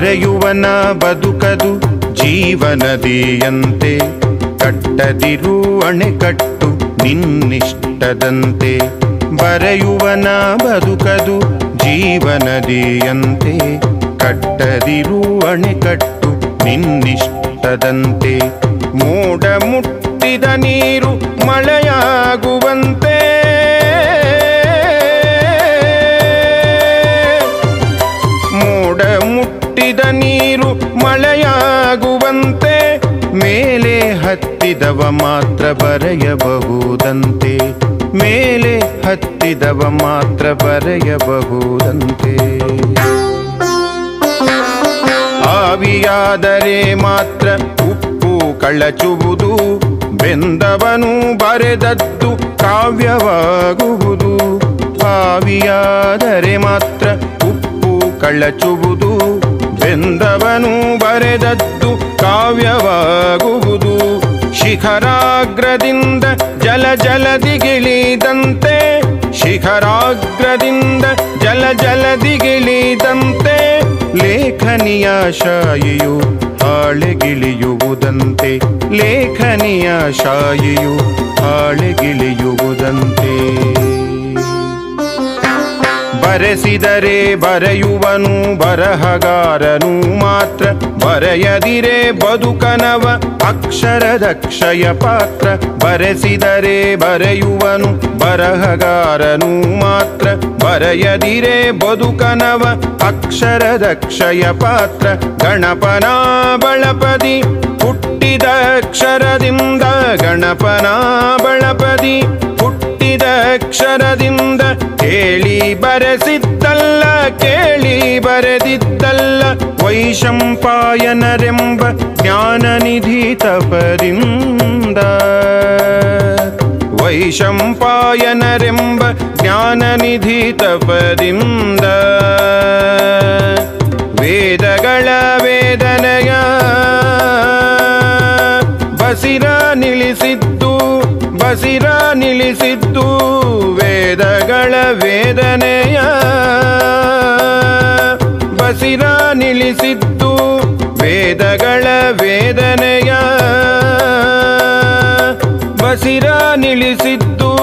ಬರೆಯುವನ ಬದುಕದು ಜೀವನದಿಯಂತೆ ಕಟ್ಟದಿರು ಅಣೆಕಟ್ಟು ನಿನ್ನಿಷ್ಟದಂತೆ ಬರೆಯುವನ ಬದುಕದು ಜೀವನದಿಯಂತೆ ಕಟ್ಟದಿರು ಅಣೆಕಟ್ಟು ನಿನ್ನಿಷ್ಟದಂತೆ ಮೋಡ ಮುಟ್ಟಿದ ನೀರು ಮಳೆಯಾಗುವಂತೆ ಮೋಡ ಮುಟ್ಟಿದ ನೀರು ಮಳೆಯಾಗುವಂತೆ ಮೇಲೆ ಹತ್ತಿದವ ಮಾತ್ರ ಬರೆಯಬಹುದಂತೆ ಮೇಲೆ ಹತ್ತಿದವ ಮಾತ್ರ ಬರೆಯಬಹುದಂತೆ ಆವಿಯಾದರೆ ಮಾತ್ರ ಉಪ್ಪು ಕಳಚುವುದು ಬೆಂದವನು ಬರೆದದ್ದು ಕಾವ್ಯವಾಗುವುದು ಆವಿಯಾದರೆ ಮಾತ್ರ ಉಪ್ಪು ಕಳಚುವುದು ಬೆಂದವನು ಬರೆದದ್ದು ಕಾವ್ಯವಾಗುವುದು ಶಿಖರಾಗ್ರದಿಂದ ಜಲ ಜಲದಿಗಿಳಿದಂತೆ ಶಿಖರಾಗ್ರದಿಂದ ಜಲ ಜಲದಿಗಿಳಿದಂತೆ ಲೇಖನಿಯ ಶಾಯಿಯು ಹಾಳೆಗಿಳಿಯುವುದಂತೆ ಲೇಖನಿಯ ಶಾಯಿಯು ಹಾಳೆಗಿಳಿಯುವುದಂತೆ ಬರೆಸಿದರೆ ಬರೆಯುವನು ಬರಹಗಾರನು ಮಾತ್ರ ಬರೆಯದಿರೆ ಬದುಕನವ ಅಕ್ಷರದಕ್ಷಯ ಪಾತ್ರ ಬರೆಸಿದರೆ ಬರೆಯುವನು ಬರಹಗಾರನು ಮಾತ್ರ ಬರೆಯದಿರೆ ಬದುಕನವ ಅಕ್ಷರದಕ್ಷಯ ಪಾತ್ರ ಗಣಪನ ಬಳಪದಿ ಹುಟ್ಟಿದ ಅಕ್ಷರದಿಂದ ಗಣಪನ ಬಳಪದಿ ಹುಟ್ಟಿದ ಅಕ್ಷರದಿಂದ ಕೇಳಿ ಬರೆಸಿದ್ದಲ್ಲ ಕೇಳಿ ಬರೆದಿದ್ದಲ್ಲ ವೈಶಂಪಾಯನರೆಂಬ ಜ್ಞಾನನಿಧಿ ತಪರಿಂದ ವೈಶಂಪಾಯನರೆಂಬ ಜ್ಞಾನನಿಧಿ ತಪದಿಂದ ವೇದಗಳ ವೇದನೆಯ ಬಸಿರ ನಿಲ್ಲಿಸಿದ್ದು ಬಸಿರ ನಿಲ್ಲಿಸಿದ್ದು ವೇದಗಳ ವೇದನೆಯ ಬಸಿರ ನಿಲ್ಲಿಸಿದ್ದು ವೇದಗಳ ವೇದನೆಯ ಬಸಿರ ನಿಲ್ಲಿಸಿದ್ದು